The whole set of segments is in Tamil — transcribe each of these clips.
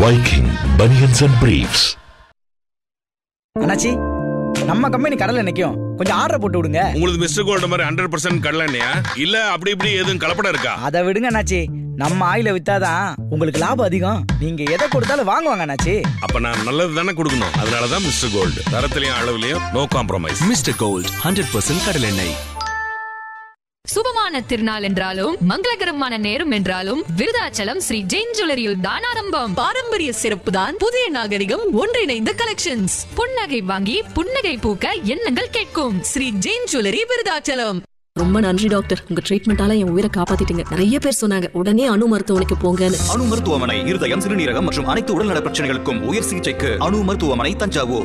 Viking Bunions and Briefs. அண்ணாச்சி நம்ம கம்பெனி கடல்ல நிக்கும் கொஞ்சம் ஆர்டர் போட்டு விடுங்க உங்களுக்கு மிஸ்டர் கோல்டு மாதிரி ஹண்ட்ரட் பர்சன்ட் கடலண்ணையா இல்ல அப்படி இப்படி எதுவும் கலப்படம் இருக்கா அதை விடுங்க அண்ணாச்சி நம்ம ஆயில வித்தாதான் உங்களுக்கு லாபம் அதிகம் நீங்க எதை கொடுத்தாலும் வாங்குவாங்க அண்ணாச்சி அப்ப நான் நல்லது தானே கொடுக்கணும் அதனாலதான் மிஸ்டர் கோல்டு தரத்திலையும் அளவுலயும் no compromise mister gold hundred percent கடலெண்ணெய் சுபமான திருநாள் என்றாலும் மங்களகரமான நேரம் என்றாலும் விருதாச்சலம் ஸ்ரீ ஜெயின் ஜுவல்லரியில் தான் ஆரம்பம் பாரம்பரிய சிறப்பு தான் புதிய நாகரிகம் ஒன்றிணைந்த கலெக்ஷன்ஸ் புன்னகை வாங்கி புன்னகை பூக்க எண்ணங்கள் கேட்கும் ஸ்ரீ ஜெயின் ஜுவல்லரி விருதாச்சலம் ரொம்ப நன்றி டாக்டர் உங்க ட்ரீட்மெண்டால என் உயிரை காப்பாத்திட்டீங்க நிறைய பேர் சொன்னாங்க உடனே அணு மருத்துவமனைக்கு போங்கன்னு அணு மருத்துவமனை இருதயம் சிறுநீரகம் மற்றும் அனைத்து உடல்நல பிரச்சனைகளுக்கும் உயர் சிகிச்சைக்கு அணு மருத்துவமனை தஞ்சாவூர்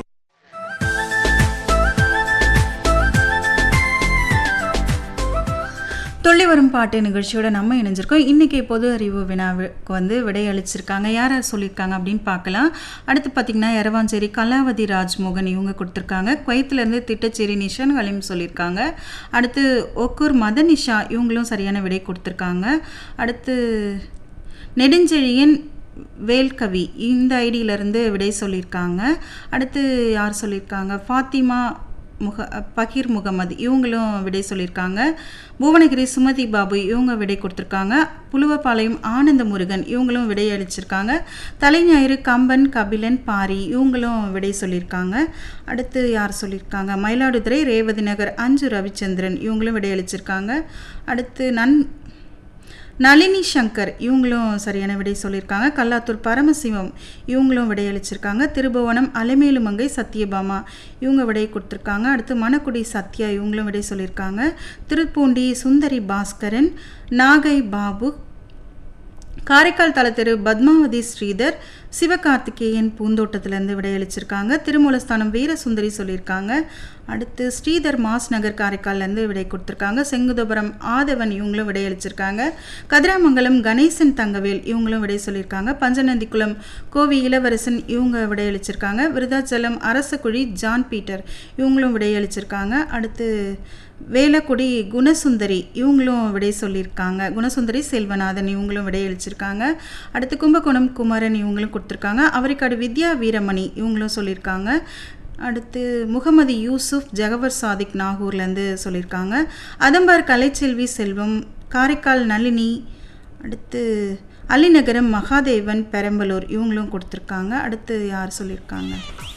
துள்ளி வரும் பாட்டு நிகழ்ச்சியோட நம்ம இணைஞ்சிருக்கோம் இன்றைக்கி பொது அறிவு வினாவுக்கு வந்து விடையளிச்சிருக்காங்க யார் யார் சொல்லியிருக்காங்க அப்படின்னு பார்க்கலாம் அடுத்து பார்த்திங்கன்னா எரவாஞ்சேரி கலாவதி ராஜ்மோகன் இவங்க கொடுத்துருக்காங்க குவைத்திலேருந்து திட்டச்சேரி நிஷான் ஹலீம் சொல்லியிருக்காங்க அடுத்து ஒக்கூர் மதனிஷா இவங்களும் சரியான விடை கொடுத்துருக்காங்க அடுத்து நெடுஞ்செழியன் வேல்கவி இந்த ஐடியிலேருந்து விடை சொல்லியிருக்காங்க அடுத்து யார் சொல்லியிருக்காங்க ஃபாத்திமா முக பகீர் முகமது இவங்களும் விடை சொல்லியிருக்காங்க புவனகிரி சுமதி பாபு இவங்க விடை கொடுத்துருக்காங்க புலுவப்பாளையம் ஆனந்த முருகன் இவங்களும் விடை அளிச்சிருக்காங்க தலைஞாயிறு கம்பன் கபிலன் பாரி இவங்களும் விடை சொல்லியிருக்காங்க அடுத்து யார் சொல்லியிருக்காங்க மயிலாடுதுறை ரேவதி நகர் அஞ்சு ரவிச்சந்திரன் இவங்களும் விடை அளிச்சிருக்காங்க அடுத்து நன் நளினி சங்கர் இவங்களும் சரியான விடை சொல்லியிருக்காங்க கல்லாத்தூர் பரமசிவம் இவங்களும் விடையளிச்சிருக்காங்க திருபுவனம் அலைமேலுமங்கை சத்யபாமா இவங்க விடை கொடுத்துருக்காங்க அடுத்து மணக்குடி சத்யா இவங்களும் விடை சொல்லியிருக்காங்க திருப்பூண்டி சுந்தரி பாஸ்கரன் நாகை பாபு காரைக்கால் தலத்திரு பத்மாவதி ஸ்ரீதர் சிவகார்த்திகேயன் பூந்தோட்டத்திலேருந்து விடையளிச்சிருக்காங்க திருமூலஸ்தானம் வீரசுந்தரி சொல்லியிருக்காங்க அடுத்து ஸ்ரீதர் மாஸ் நகர் காரைக்கால்லேருந்து விடை கொடுத்துருக்காங்க செங்குதபுரம் ஆதவன் இவங்களும் விடையளிச்சிருக்காங்க கதிராமங்கலம் கணேசன் தங்கவேல் இவங்களும் விடை சொல்லியிருக்காங்க பஞ்சநந்திக்குளம் கோவி இளவரசன் இவங்க விடையளிச்சிருக்காங்க விருதாச்சலம் அரசகுழி ஜான் பீட்டர் இவங்களும் விடையளிச்சிருக்காங்க அடுத்து வேலக்குடி குணசுந்தரி இவங்களும் விடை சொல்லியிருக்காங்க குணசுந்தரி செல்வநாதன் இவங்களும் விடையளிச்சிருக்காங்க அடுத்து கும்பகோணம் குமரன் இவங்களும் கொடுத்துருக்காங்க அவரைக்காடு வித்யா வீரமணி இவங்களும் சொல்லியிருக்காங்க அடுத்து முகமது யூசுப் ஜகவர் சாதிக் நாகூர்லேருந்து சொல்லியிருக்காங்க அதம்பார் கலைச்செல்வி செல்வம் காரைக்கால் நளினி அடுத்து அலிநகரம் மகாதேவன் பெரம்பலூர் இவங்களும் கொடுத்துருக்காங்க அடுத்து யார் சொல்லியிருக்காங்க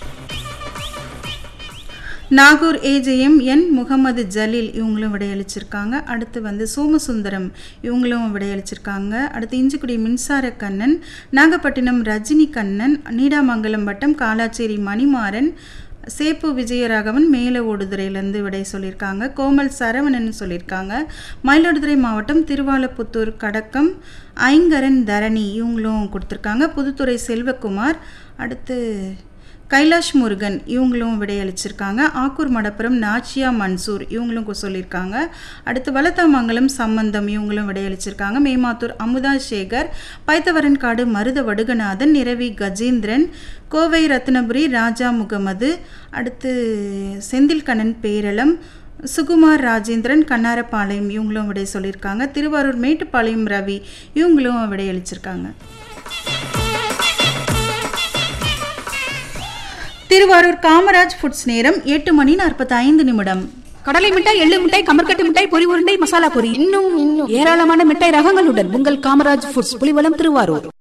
நாகூர் ஏஜேஎம் என் முகமது ஜலீல் இவங்களும் விடையளிச்சிருக்காங்க அடுத்து வந்து சோமசுந்தரம் இவங்களும் விடையளிச்சிருக்காங்க அடுத்து இஞ்சிக்குடி மின்சார கண்ணன் நாகப்பட்டினம் ரஜினி கண்ணன் நீடாமங்கலம் வட்டம் காலாச்சேரி மணிமாறன் சேப்பு விஜயராகவன் மேல ஓடுதுறையிலேருந்து விடை சொல்லியிருக்காங்க கோமல் சரவணன் சொல்லியிருக்காங்க மயிலாடுதுறை மாவட்டம் திருவாலப்புத்தூர் கடக்கம் ஐங்கரன் தரணி இவங்களும் கொடுத்துருக்காங்க புதுத்துறை செல்வகுமார் அடுத்து கைலாஷ் முருகன் இவங்களும் விடையளிச்சிருக்காங்க ஆக்கூர் மடப்புரம் நாச்சியா மன்சூர் இவங்களும் சொல்லியிருக்காங்க அடுத்து வலத்தாமங்கலம் சம்பந்தம் இவங்களும் விடையளிச்சிருக்காங்க மேமாத்தூர் அமுதா சேகர் பைத்தவரன் காடு மருத வடுகநாதன் நிரவி கஜேந்திரன் கோவை ரத்னபுரி ராஜா முகமது அடுத்து செந்தில்கண்ணன் பேரளம் சுகுமார் ராஜேந்திரன் கண்ணாரப்பாளையம் இவங்களும் விடை சொல்லியிருக்காங்க திருவாரூர் மேட்டுப்பாளையம் ரவி இவங்களும் விடையளிச்சிருக்காங்க திருவாரூர் காமராஜ் ஃபுட்ஸ் நேரம் எட்டு மணி நாற்பத்தி ஐந்து நிமிடம் கடலை மிட்டாய் எள்ளு மிட்டாய் கமர்கட்டு மிட்டாய் பொரி உருண்டை மசாலா பொரி இன்னும் இன்னும் ஏராளமான மிட்டாய் ரகங்களுடன் உங்கள் காமராஜ் ஃபுட்ஸ் புலிவலம் திருவாரூர்